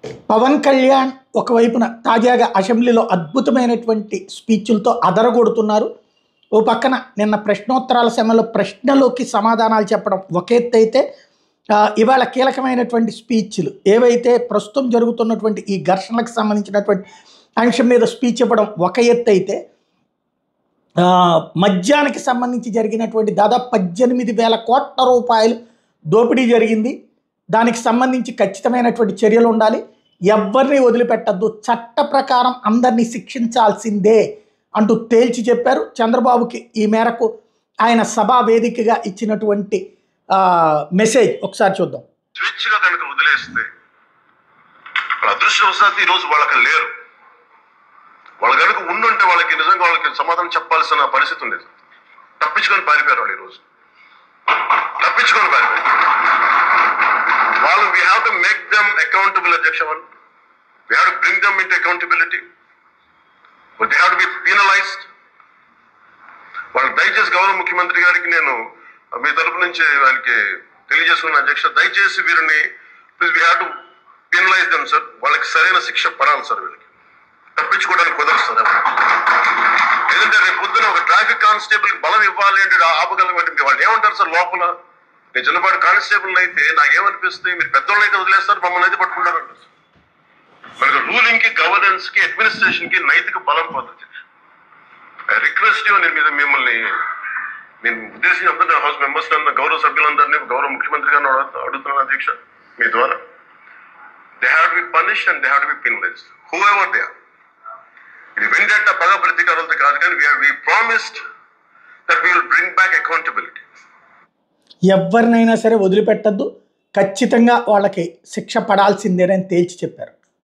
పవన్ కళ్యాణ్ ఒకవైపున తాజాగా అసెంబ్లీలో అద్భుతమైనటువంటి స్పీచ్లతో అదరగొడుతున్నారు ఓ పక్కన నిన్న ప్రశ్నోత్తరాల సమయంలో ప్రశ్నలోకి సమాధానాలు చెప్పడం ఒక ఎత్తు అయితే ఆ, ఇవాళ కీలకమైనటువంటి స్పీచ్లు ఏవైతే ప్రస్తుతం జరుగుతున్నటువంటి ఈ ఘర్షణలకు సంబంధించినటువంటి అంశం మీద స్పీచ్ ఇవ్వడం ఒక ఎత్తు అయితే ఆ, మద్యానికి సంబంధించి జరిగినటువంటి దాదాపు పద్దెనిమిది వేల కోట్ల రూపాయలు దోపిడీ జరిగింది దానికి సంబంధించి ఖచ్చితమైనటువంటి చర్యలు ఉండాలి ఎవరిని వదిలిపెట్టద్దు చట్ట ప్రకారం అందరినీ శిక్షించాల్సిందే అంటూ తేల్చి చెప్పారు చంద్రబాబుకి ఈ మేరకు ఆయన సభా వేదికగా ఇచ్చినటువంటి ఆ, మెసేజ్ ఒకసారి చూద్దాం స్వేచ్ఛగా కనుక వదిలేస్తే వాళ్ళ అదృష్టవశాత్తు ఈ రోజు వాళ్ళకి లేరు వాళ్ళు కనుక ఉండుంటే వాళ్ళకి నిజంగా వాళ్ళకి సమాధానం చెప్పాల్సిన పరిస్థితి ఉండేది తప్పించుకొని పారిపోయారు వాళ్ళు ఈ రోజు తప్పించుకొని పారిపోయారు వాళ్ళు we have to make them accountable అధ్యక్ష వాళ్ళు we have to bring them into accountability they have to be penalised వాళ్ళు దయచేసి గౌరవ ముఖ్యమంత్రి గారికి నేను మీ తరపు నుంచి ఆయనకి తెలియజేసుకున్న అధ్యక్ష దయచేసి వీరిని please we have to penalise them sir వాళ్ళకి సరైన శిక్ష పడాలి సార్ వీళ్ళకి తప్పించుకోవడానికి కుదరదు సార్ ఎవరు. ఎందుకంటే రేపు పొద్దున ఒక ట్రాఫిక్ కానిస్టేబుల్ బలం ఇవ్వాలి అంటే ఆపగలమంటే వాళ్ళు ఏమంటారు సార్ లోపల నేను చిన్నపాటి కానిస్టేబుల్ అయితే నాకేమనిపిస్తుంది మీరు పెద్దోళ్ళు అయితే వదిలేస్తారు మమ్మల్ని అయితే పట్టుకుంటారు అంటారు సార్. మనకి రూలింగ్ కి గవర్నెన్స్ కి అడ్మినిస్ట్రేషన్ కి నైతిక బలం పద్ధతి రిక్వెస్ట్ నేను మీద మిమ్మల్ని నేను ఉద్దేశించి అందరినీ హౌస్ మెంబర్స్ గౌరవ సభ్యులందరినీ గౌరవ ముఖ్యమంత్రి గారిని అడుగు- అడుగుతున్నాను అధ్యక్ష మీ ద్వారా they have to be punish and they have to be penalised whoever they ఇది వెండెట్ట పగ ప్రతీకారాలతో కాదు కానీ we promised that we will bring back accountability ఎవరినైనా సరే వదిలిపెట్టద్దు ఖచ్చితంగా వాళ్ళకి శిక్ష పడాల్సిందేనని తేల్చి చెప్పారు